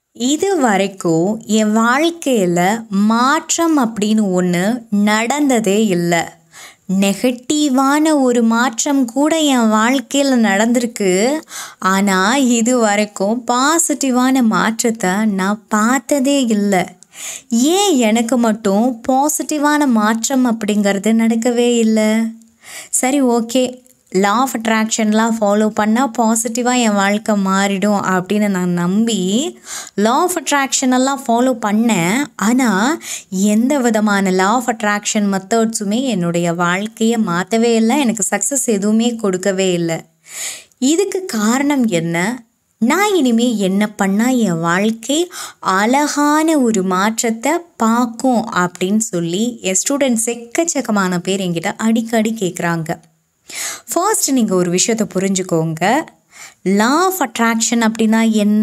இது வரைக்கும் என் வாழ்க்கையில் மாற்றம் அப்படின்னு ஒன்று நடந்ததே இல்லை நெகட்டிவான ஒரு மாற்றம் கூட என் வாழ்க்கையில் நடந்திருக்கு ஆனால் இது வரைக்கும் பாசிட்டிவான மாற்றத்தை நான் பார்த்ததே இல்லை ஏன் எனக்கு மட்டும் பாசிட்டிவான மாற்றம் அப்படிங்கிறது நடக்கவே இல்லை சரி ஓகே லா ஆஃப் அட்ராக்ஷன்லாம் ஃபாலோ பண்ணால் பாசிட்டிவாக என் வாழ்க்கை மாறிடும் அப்படின்னு நான் நம்பி லா ஆஃப் அட்ராக்ஷன் எல்லாம் ஃபாலோ பண்ணேன் ஆனால் எந்த விதமான லா ஆஃப் அட்ராக்ஷன் மெத்தட்ஸுமே என்னுடைய வாழ்க்கையை மாற்றவே இல்லை எனக்கு சக்ஸஸ் எதுவுமே கொடுக்கவே இல்லை இதுக்கு காரணம் என்ன நான் இனிமேல் என்ன பண்ணால் என் வாழ்க்கை அழகான ஒரு மாற்றத்தை பார்க்கும் அப்படின்னு சொல்லி என் ஸ்டூடெண்ட்ஸ் எக்கச்சக்கமான பேர் என்கிட்ட அடிக்கடி கேட்குறாங்க ஃபர்ஸ்ட் நீங்கள் ஒரு விஷயத்தை புரிஞ்சுக்கோங்க லா ஆஃப் அட்ராக்ஷன் அப்படின்னா என்ன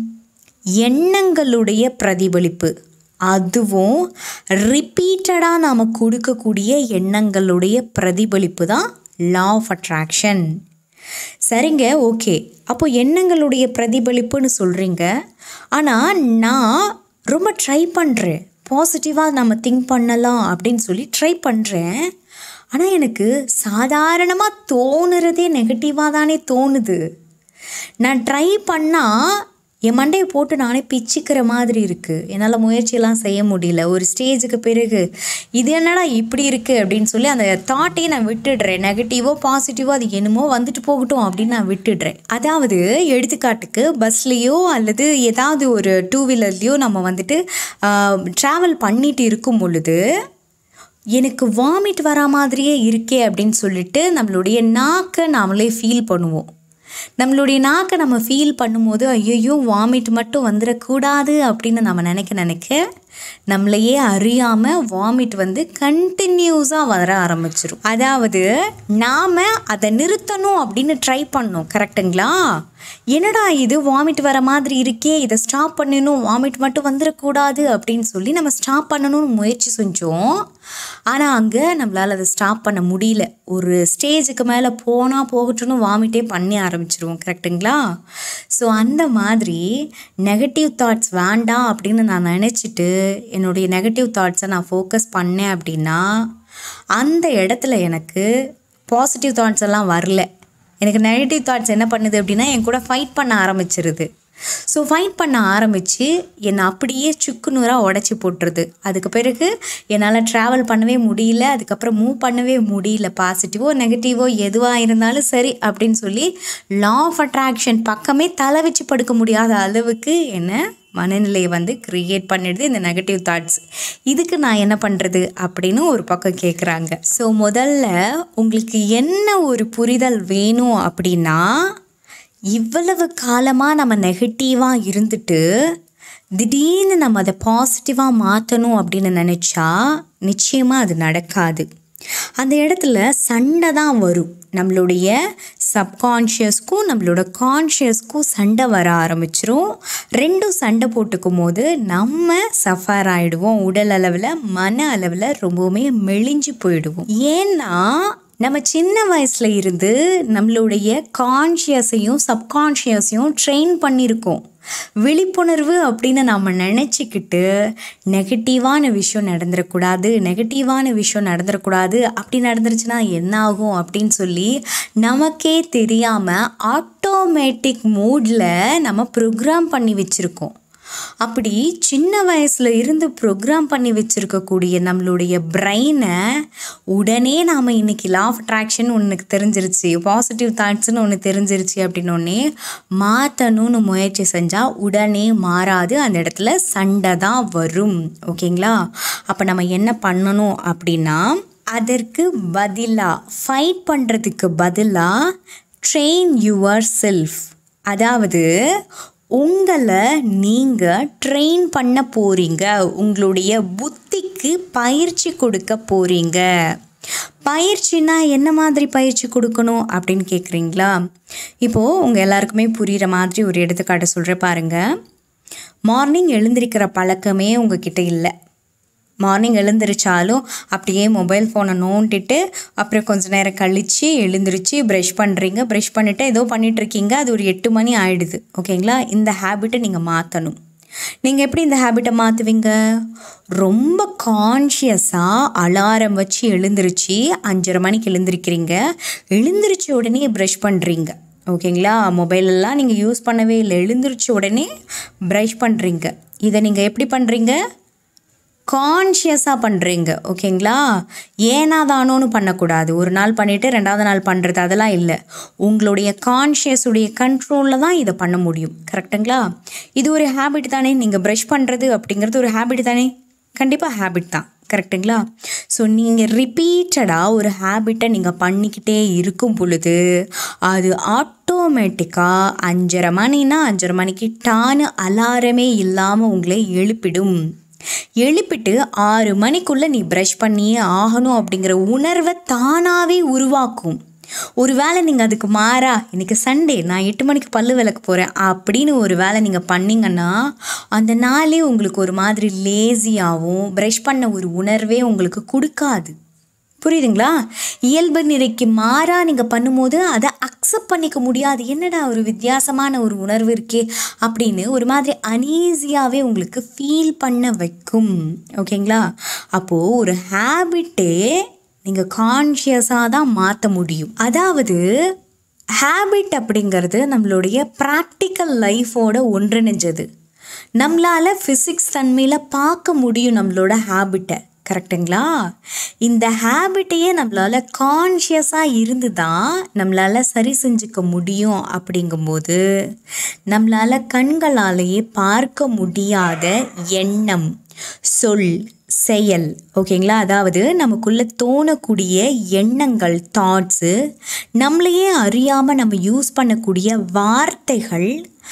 எண்ணங்களுடைய பிரதிபலிப்பு அதுவும் ரிப்பீட்டடாக நாம் கொடுக்கக்கூடிய எண்ணங்களுடைய பிரதிபலிப்பு தான் லா ஆஃப் அட்ராக்ஷன் சரிங்க ஓகே அப்போ எண்ணங்களுடைய பிரதிபலிப்புன்னு சொல்கிறீங்க ஆனால் நான் ரொம்ப ட்ரை பண்ணுறேன் பாசிட்டிவாக நம்ம திங்க் பண்ணலாம் அப்படின்னு சொல்லி ட்ரை பண்ணுறேன் ஆனால் எனக்கு சாதாரணமாக தோணுறதே நெகட்டிவாக தானே தோணுது நான் ட்ரை பண்ணால் என் மண்டையை போட்டு நானே பிச்சுக்கிற மாதிரி இருக்குது என்னால் முயற்சியெல்லாம் செய்ய முடியல ஒரு ஸ்டேஜுக்கு பிறகு இது என்னடா இப்படி இருக்குது அப்படின்னு சொல்லி அந்த தாட்டையே நான் விட்டுடுறேன் நெகட்டிவோ பாசிட்டிவோ அது என்னமோ வந்துட்டு போகட்டும் அப்படின்னு நான் விட்டுடுறேன் அதாவது எடுத்துக்காட்டுக்கு பஸ்லேயோ அல்லது ஏதாவது ஒரு டூ வீலர்லேயோ நம்ம வந்துட்டு ட்ராவல் பண்ணிட்டு இருக்கும் பொழுது எனக்கு வாமிட் வர மாதிரியே இருக்கே அப்படின்னு சொல்லிட்டு நம்மளுடைய நாக்கை நாமளே ஃபீல் பண்ணுவோம் நம்மளுடைய நாக்கை நம்ம ஃபீல் பண்ணும்போது ஐயோ வாமிட் மட்டும் வந்துடக்கூடாது அப்படின்னு நம்ம நினைக்க நினைக்க நம்மளையே அறியாமல் வாமிட் வந்து கண்டினியூஸாக வர ஆரம்பிச்சிரும் அதாவது நாம் அதை நிறுத்தணும் அப்படின்னு ட்ரை பண்ணோம் கரெக்டுங்களா என்னடா இது வாமிட் வர மாதிரி இருக்கே இதை ஸ்டாப் பண்ணணும் வாமிட் மட்டும் வந்துடக்கூடாது அப்படின்னு சொல்லி நம்ம ஸ்டாப் பண்ணணும்னு முயற்சி செஞ்சோம் ஆனால் அங்கே நம்மளால் அதை ஸ்டாப் பண்ண முடியல ஒரு ஸ்டேஜுக்கு மேலே போனால் போகட்டும்னு வாமிட்டே பண்ணி ஆரம்பிச்சிருவோம் கரெக்டுங்களா ஸோ அந்த மாதிரி நெகட்டிவ் தாட்ஸ் வேண்டாம் அப்படின்னு நான் நினச்சிட்டு என்னுடைய நெகட்டிவ் தாட்ஸை நான் ஃபோக்கஸ் பண்ணேன் அப்படின்னா அந்த இடத்துல எனக்கு பாசிட்டிவ் தாட்ஸ் எல்லாம் வரல எனக்கு நெகட்டிவ் தாட்ஸ் என்ன பண்ணுது அப்படின்னா என் கூட ஃபைட் பண்ண ஆரம்பிச்சிருது ஸோ ஃபைட் பண்ண ஆரம்பித்து என்னை அப்படியே சுக்குநூறாக உடச்சி போட்டுருது அதுக்கு பிறகு என்னால் ட்ராவல் பண்ணவே முடியல அதுக்கப்புறம் மூவ் பண்ணவே முடியல பாசிட்டிவோ நெகட்டிவோ எதுவாக இருந்தாலும் சரி அப்படின்னு சொல்லி லா ஆஃப் அட்ராக்ஷன் பக்கமே தலை வச்சு படுக்க முடியாத அளவுக்கு என்ன மனநிலையை வந்து க்ரியேட் பண்ணிடுது இந்த நெகட்டிவ் தாட்ஸ் இதுக்கு நான் என்ன பண்ணுறது அப்படின்னு ஒரு பக்கம் கேட்குறாங்க ஸோ முதல்ல உங்களுக்கு என்ன ஒரு புரிதல் வேணும் அப்படின்னா இவ்வளவு காலமாக நம்ம நெகட்டிவாக இருந்துட்டு திடீர்னு நம்ம அதை பாசிட்டிவாக மாற்றணும் அப்படின்னு நினச்சா நிச்சயமாக அது நடக்காது அந்த இடத்துல சண்டை தான் வரும் நம்மளுடைய சப்கான்ஷியஸ்க்கும் நம்மளோட கான்ஷியஸ்க்கும் சண்டை வர ஆரம்பிச்சிரும் ரெண்டும் சண்டை போட்டுக்கும் போது நம்ம சஃபர் ஆகிடுவோம் உடல் அளவில் மன அளவில் ரொம்பவுமே மெலிஞ்சு போயிடுவோம் ஏன்னா நம்ம சின்ன வயசில் இருந்து நம்மளுடைய கான்ஷியஸையும் சப்கான்ஷியஸையும் ட்ரெயின் பண்ணியிருக்கோம் விழிப்புணர்வு அப்படின்னு நம்ம நினச்சிக்கிட்டு நெகட்டிவான விஷயம் நடந்துடக்கூடாது நெகட்டிவான விஷயம் நடந்துடக்கூடாது அப்படி நடந்துருச்சுன்னா என்ன ஆகும் அப்படின்னு சொல்லி நமக்கே தெரியாமல் ஆட்டோமேட்டிக் மூடில் நம்ம ப்ரோக்ராம் பண்ணி வச்சுருக்கோம் அப்படி சின்ன வயசில் இருந்து ப்ரோக்ராம் பண்ணி வச்சுருக்கக்கூடிய நம்மளுடைய பிரெயினை உடனே நாம் இன்றைக்கி லா ஆஃப் அட்ராக்ஷன் ஒன்று தெரிஞ்சிருச்சு பாசிட்டிவ் தாட்ஸ்னு ஒன்று தெரிஞ்சிருச்சு அப்படின்னோடனே மாற்றணும்னு முயற்சி செஞ்சால் உடனே மாறாது அந்த இடத்துல சண்டை தான் வரும் ஓகேங்களா அப்போ நம்ம என்ன பண்ணணும் அப்படின்னா அதற்கு பதிலாக ஃபைட் பண்ணுறதுக்கு பதிலாக ட்ரெயின் யுவர் செல்ஃப் அதாவது உங்களை நீங்கள் ட்ரெயின் பண்ண போகிறீங்க உங்களுடைய புத்திக்கு பயிற்சி கொடுக்க போகிறீங்க பயிற்சினா என்ன மாதிரி பயிற்சி கொடுக்கணும் அப்படின்னு கேட்குறீங்களா இப்போது உங்கள் எல்லாருக்குமே புரிகிற மாதிரி ஒரு எடுத்துக்காட்டு சொல்கிறேன் பாருங்கள் மார்னிங் எழுந்திருக்கிற பழக்கமே உங்ககிட்ட இல்லை மார்னிங் எழுந்திரிச்சாலும் அப்படியே மொபைல் ஃபோனை நோண்டிட்டு அப்புறம் கொஞ்ச நேரம் கழித்து எழுந்திரிச்சு ப்ரஷ் பண்ணுறீங்க ப்ரஷ் பண்ணிவிட்டு ஏதோ பண்ணிகிட்ருக்கீங்க அது ஒரு எட்டு மணி ஆகிடுது ஓகேங்களா இந்த ஹேபிட்டை நீங்கள் மாற்றணும் நீங்கள் எப்படி இந்த ஹேபிட்டை மாற்றுவீங்க ரொம்ப கான்ஷியஸாக அலாரம் வச்சு எழுந்திருச்சு அஞ்சரை மணிக்கு எழுந்திருக்கிறீங்க எழுந்திருச்ச உடனே ப்ரஷ் பண்ணுறீங்க ஓகேங்களா மொபைலெல்லாம் நீங்கள் யூஸ் பண்ணவே இல்லை எழுந்திருச்ச உடனே ப்ரஷ் பண்ணுறீங்க இதை நீங்கள் எப்படி பண்ணுறீங்க கான்ஷியஸாக பண்ணுறீங்க ஓகேங்களா ஏனா தானோன்னு பண்ணக்கூடாது ஒரு நாள் பண்ணிவிட்டு ரெண்டாவது நாள் பண்ணுறது அதெல்லாம் இல்லை உங்களுடைய கான்ஷியஸுடைய கண்ட்ரோலில் தான் இதை பண்ண முடியும் கரெக்டுங்களா இது ஒரு ஹேபிட் தானே நீங்கள் ப்ரஷ் பண்ணுறது அப்படிங்கிறது ஒரு ஹேபிட் தானே கண்டிப்பாக ஹேபிட் தான் கரெக்டுங்களா ஸோ நீங்கள் ரிப்பீட்டடாக ஒரு ஹேபிட்டை நீங்கள் பண்ணிக்கிட்டே இருக்கும் பொழுது அது ஆட்டோமேட்டிக்காக அஞ்சரை மணினா அஞ்சரை மணிக்கு டானு அலாரமே இல்லாமல் உங்களை எழுப்பிடும் எழுப்பிட்டு ஆறு மணிக்குள்ளே நீ ப்ரஷ் பண்ணியே ஆகணும் அப்படிங்கிற உணர்வை தானாகவே உருவாக்கும் ஒரு வேளை நீங்கள் அதுக்கு மாறா இன்றைக்கி சண்டே நான் எட்டு மணிக்கு பல்லு விளக்க போகிறேன் அப்படின்னு ஒரு வேளை நீங்கள் பண்ணிங்கன்னா அந்த நாளே உங்களுக்கு ஒரு மாதிரி லேசியாகவும் ப்ரஷ் பண்ண ஒரு உணர்வே உங்களுக்கு கொடுக்காது புரியுதுங்களா இயல்பு நிலைக்கு மாறா நீங்கள் பண்ணும்போது அதை அக்செப்ட் பண்ணிக்க முடியாது என்னடா ஒரு வித்தியாசமான ஒரு உணர்வு இருக்கே அப்படின்னு ஒரு மாதிரி அனீஸியாகவே உங்களுக்கு ஃபீல் பண்ண வைக்கும் ஓகேங்களா அப்போது ஒரு ஹேபிட்டே நீங்கள் கான்ஷியஸாக தான் மாற்ற முடியும் அதாவது ஹேபிட் அப்படிங்கிறது நம்மளுடைய ப்ராக்டிக்கல் லைஃபோட ஒன்றிணைஞ்சது நம்மளால் ஃபிசிக்ஸ் தன்மையில் பார்க்க முடியும் நம்மளோட ஹேபிட்டை கரெக்டுங்களா இந்த ஹேபிட்டையே நம்மளால் கான்ஷியஸாக இருந்து தான் நம்மளால் சரி செஞ்சுக்க முடியும் அப்படிங்கும்போது நம்மளால் கண்களாலேயே பார்க்க முடியாத எண்ணம் சொல் செயல் ஓகேங்களா அதாவது நமக்குள்ளே தோணக்கூடிய எண்ணங்கள் தாட்ஸு நம்மளையே அறியாமல் நம்ம யூஸ் பண்ணக்கூடிய வார்த்தைகள்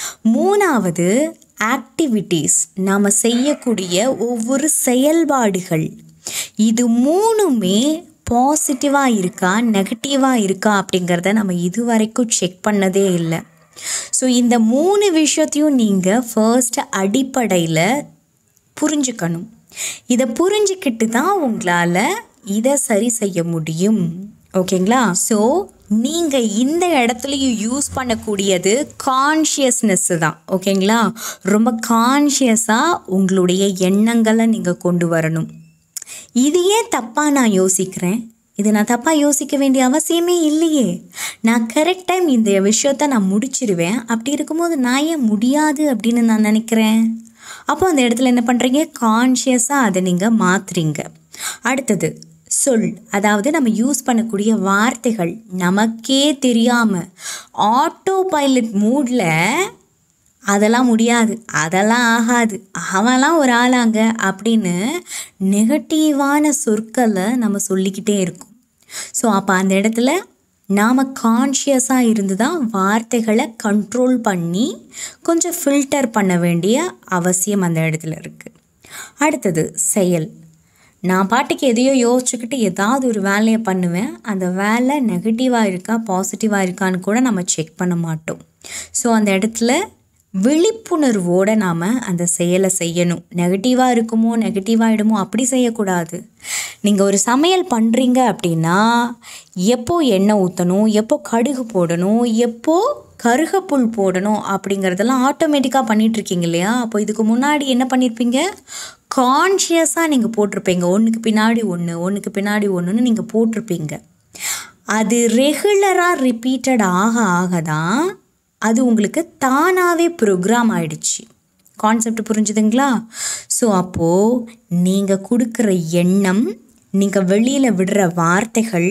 மூணாவது ஆக்டிவிட்டீஸ் நாம் செய்யக்கூடிய ஒவ்வொரு செயல்பாடுகள் இது மூணுமே பாசிட்டிவாக இருக்கா நெகட்டிவாக இருக்கா அப்படிங்கிறத நம்ம இது வரைக்கும் செக் பண்ணதே இல்லை ஸோ இந்த மூணு விஷயத்தையும் நீங்கள் ஃபர்ஸ்ட் அடிப்படையில் புரிஞ்சுக்கணும் இதை புரிஞ்சுக்கிட்டு தான் உங்களால் இதை சரி செய்ய முடியும் ஓகேங்களா ஸோ நீங்கள் இந்த இடத்துலையும் யூஸ் பண்ணக்கூடியது கான்ஷியஸ்னஸ் தான் ஓகேங்களா ரொம்ப கான்ஷியஸாக உங்களுடைய எண்ணங்களை நீங்கள் கொண்டு வரணும் இது ஏன் தப்பாக நான் யோசிக்கிறேன் இது நான் தப்பாக யோசிக்க வேண்டிய அவசியமே இல்லையே நான் கரெக்ட் டைம் இந்த விஷயத்த நான் முடிச்சிருவேன் அப்படி இருக்கும்போது நான் ஏன் முடியாது அப்படின்னு நான் நினைக்கிறேன் அப்போ அந்த இடத்துல என்ன பண்ணுறீங்க கான்ஷியஸாக அதை நீங்கள் மாற்றுறீங்க அடுத்தது சொல் அதாவது நம்ம யூஸ் பண்ணக்கூடிய வார்த்தைகள் நமக்கே தெரியாமல் ஆட்டோ பைலட் மூடில் அதெல்லாம் முடியாது அதெல்லாம் ஆகாது அவன்லாம் ஒரு ஆளாங்க அப்படின்னு நெகட்டிவான சொற்களை நம்ம சொல்லிக்கிட்டே இருக்கோம் ஸோ அப்போ அந்த இடத்துல நாம் கான்ஷியஸாக இருந்து தான் வார்த்தைகளை கண்ட்ரோல் பண்ணி கொஞ்சம் ஃபில்டர் பண்ண வேண்டிய அவசியம் அந்த இடத்துல இருக்குது அடுத்தது செயல் நான் பாட்டுக்கு எதையோ யோசிச்சுக்கிட்டு ஏதாவது ஒரு வேலையை பண்ணுவேன் அந்த வேலை நெகட்டிவாக இருக்கா பாசிட்டிவாக இருக்கான்னு கூட நம்ம செக் பண்ண மாட்டோம் ஸோ அந்த இடத்துல விழிப்புணர்வோடு நாம் அந்த செயலை செய்யணும் நெகட்டிவாக இருக்குமோ நெகட்டிவாகிடுமோ அப்படி செய்யக்கூடாது நீங்கள் ஒரு சமையல் பண்ணுறீங்க அப்படின்னா எப்போ எண்ணெய் ஊற்றணும் எப்போ கடுகு போடணும் எப்போ கருகப்புல் போடணும் அப்படிங்கிறதெல்லாம் ஆட்டோமேட்டிக்காக பண்ணிகிட்ருக்கீங்க இல்லையா அப்போ இதுக்கு முன்னாடி என்ன பண்ணியிருப்பீங்க கான்ஷியஸாக நீங்கள் போட்டிருப்பீங்க ஒன்றுக்கு பின்னாடி ஒன்று ஒன்றுக்கு பின்னாடி ஒன்றுன்னு நீங்கள் போட்டிருப்பீங்க அது ரெகுலராக ரிப்பீட்டட் ஆக ஆக தான் அது உங்களுக்கு தானாகவே ப்ரோக்ராம் ஆயிடுச்சு கான்செப்ட் புரிஞ்சுதுங்களா ஸோ அப்போது நீங்கள் கொடுக்குற எண்ணம் நீங்கள் வெளியில் விடுற வார்த்தைகள்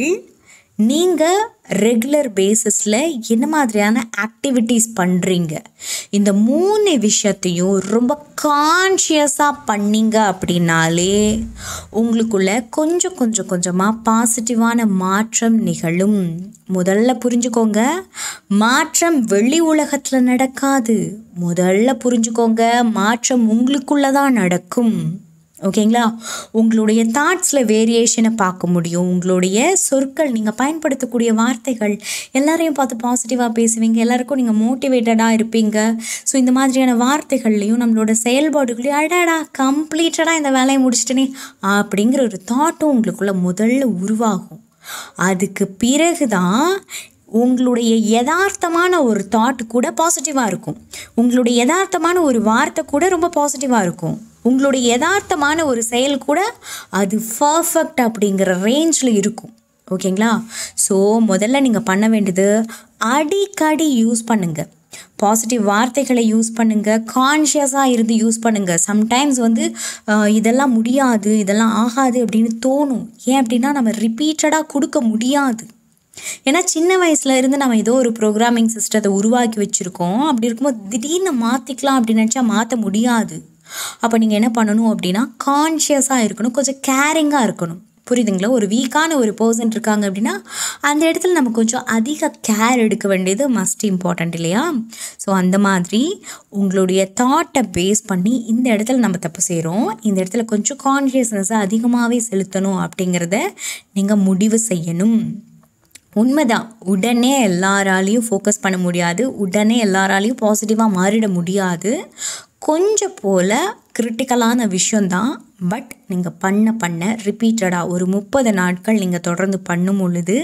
நீங்கள் ரெகுலர் பேசிஸில் என்ன மாதிரியான ஆக்டிவிட்டீஸ் பண்ணுறீங்க இந்த மூணு விஷயத்தையும் ரொம்ப கான்ஷியஸாக பண்ணீங்க அப்படின்னாலே உங்களுக்குள்ள கொஞ்சம் கொஞ்சம் கொஞ்சமாக பாசிட்டிவான மாற்றம் நிகழும் முதல்ல புரிஞ்சுக்கோங்க மாற்றம் வெளி உலகத்தில் நடக்காது முதல்ல புரிஞ்சுக்கோங்க மாற்றம் உங்களுக்குள்ளே தான் நடக்கும் ஓகேங்களா உங்களுடைய தாட்ஸில் வேரியேஷனை பார்க்க முடியும் உங்களுடைய சொற்கள் நீங்கள் பயன்படுத்தக்கூடிய வார்த்தைகள் எல்லாரையும் பார்த்து பாசிட்டிவாக பேசுவீங்க எல்லாருக்கும் நீங்கள் மோட்டிவேட்டடாக இருப்பீங்க ஸோ இந்த மாதிரியான வார்த்தைகள்லையும் நம்மளோட செயல்பாடுகளையும் அடடா கம்ப்ளீட்டடாக இந்த வேலையை முடிச்சிட்டனே அப்படிங்கிற ஒரு தாட்டும் உங்களுக்குள்ள முதல்ல உருவாகும் அதுக்கு பிறகு தான் உங்களுடைய யதார்த்தமான ஒரு தாட் கூட பாசிட்டிவாக இருக்கும் உங்களுடைய யதார்த்தமான ஒரு வார்த்தை கூட ரொம்ப பாசிட்டிவாக இருக்கும் உங்களுடைய யதார்த்தமான ஒரு செயல் கூட அது பர்ஃபெக்ட் அப்படிங்கிற ரேஞ்சில் இருக்கும் ஓகேங்களா ஸோ முதல்ல நீங்கள் பண்ண வேண்டியது அடிக்கடி யூஸ் பண்ணுங்கள் பாசிட்டிவ் வார்த்தைகளை யூஸ் பண்ணுங்கள் கான்ஷியஸாக இருந்து யூஸ் பண்ணுங்கள் சம்டைம்ஸ் வந்து அஹ், இதெல்லாம் முடியாது இதெல்லாம் ஆகாது அப்படின்னு தோணும் ஏன் அப்படின்னா நம்ம ரிப்பீட்டடாக கொடுக்க முடியாது ஏன்னா சின்ன வயசுல இருந்து நம்ம ஏதோ ஒரு ப்ரோக்ராமிங் சிஸ்டத்தை உருவாக்கி வச்சுருக்கோம் அப்படி இருக்கும்போது திடீர்னு மாற்றிக்கலாம் அப்படின்னு நினச்சா மாற்ற முடியாது அப்போ நீங்கள் என்ன பண்ணணும் அப்படின்னா கான்ஷியஸாக இருக்கணும் கொஞ்சம் கேரிங்காக இருக்கணும் புரியுதுங்களா ஒரு வீக்கான ஒரு பர்சன் இருக்காங்க அப்படின்னா அந்த இடத்துல நம்ம கொஞ்சம் அதிக கேர் எடுக்க வேண்டியது மஸ்ட் இம்பார்ட்டண்ட் இல்லையா ஸோ அந்த மாதிரி உங்களுடைய தாட்டை பேஸ் பண்ணி இந்த இடத்துல நம்ம தப்பு செய்கிறோம் இந்த இடத்துல கொஞ்சம் கான்ஷியஸ்னஸை அதிகமாகவே செலுத்தணும் அப்படிங்கிறத நீங்கள் முடிவு செய்யணும் உண்மைதான் உடனே எல்லாராலையும் ஃபோக்கஸ் பண்ண முடியாது உடனே எல்லாராலையும் பாசிட்டிவாக மாறிட முடியாது கொஞ்சம் போல் கிரிட்டிக்கலான விஷயந்தான் பட் நீங்கள் பண்ண பண்ண ரிப்பீட்டடாக ஒரு முப்பது நாட்கள் நீங்கள் தொடர்ந்து பண்ணும் பொழுது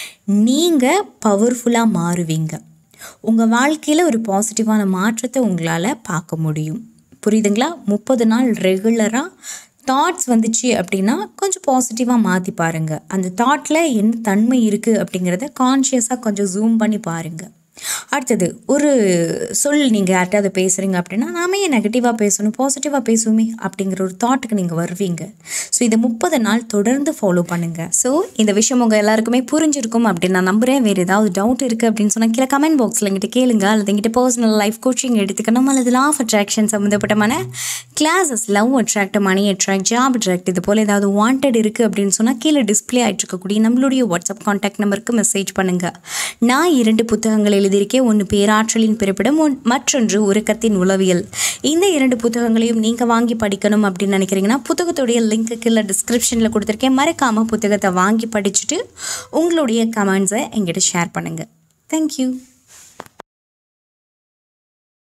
நீங்கள் பவர்ஃபுல்லாக மாறுவீங்க உங்கள் வாழ்க்கையில் ஒரு பாசிட்டிவான மாற்றத்தை உங்களால் பார்க்க முடியும் புரியுதுங்களா முப்பது நாள் ரெகுலராக தாட்ஸ் வந்துச்சு அப்படின்னா கொஞ்சம் பாசிட்டிவாக மாற்றி பாருங்கள் அந்த தாட்டில் என்ன தன்மை இருக்குது அப்படிங்கிறத கான்ஷியஸாக கொஞ்சம் ஜூம் பண்ணி பாருங்கள் அடுத்தது ஒரு சொல் நீங்கள் யார்கிட்டயாவது பேசுகிறீங்க அப்படின்னா நாம ஏன் நெகட்டிவாக பேசணும் பாசிட்டிவாக பேசுவோமே அப்படிங்கிற ஒரு தாட்டுக்கு நீங்கள் வருவீங்க ஸோ இதை முப்பது நாள் தொடர்ந்து ஃபாலோ பண்ணுங்கள் ஸோ இந்த விஷயம் உங்கள் எல்லாருக்குமே புரிஞ்சிருக்கும் அப்படின்னு நான் நம்புகிறேன் வேறு ஏதாவது டவுட் இருக்குது அப்படின்னு சொன்னால் கீழே கமெண்ட் பாக்ஸில் எங்கிட்ட கேளுங்க அல்லது எங்கிட்ட பர்சனல் லைஃப் கோச்சிங் எடுத்துக்கணும் அல்லது லா ஆஃப் அட்ராக்ஷன் சம்மந்தப்பட்டமான classes love attract money attract job attract இது போல் ஏதாவது வாண்டட் இருக்குது அப்படின்னு சொன்னால் கீழே டிஸ்ப்ளே ஆகிட்டு இருக்கக்கூடிய நம்மளுடைய வாட்ஸ்அப் காண்டாக்ட் நம்பருக்கு மெசேஜ் பண்ணுங்கள் நான் இரண்டு புத்தகங்கள் எழுதியிருக்கேன் ஒன்று பேராற்றலின் பிறப்பிடம் ஒன் மற்றொன்று உறக்கத்தின் உளவியல் இந்த இரண்டு புத்தகங்களையும் நீங்கள் வாங்கி படிக்கணும் அப்படின்னு நினைக்கிறீங்கன்னா புத்தகத்துடைய லிங்க்கு கீழே டிஸ்கிரிப்ஷனில் கொடுத்துருக்கேன் மறக்காமல் புத்தகத்தை வாங்கி படிச்சுட்டு உங்களுடைய கமெண்ட்ஸை எங்கிட்ட ஷேர் பண்ணுங்கள் தேங்க்யூ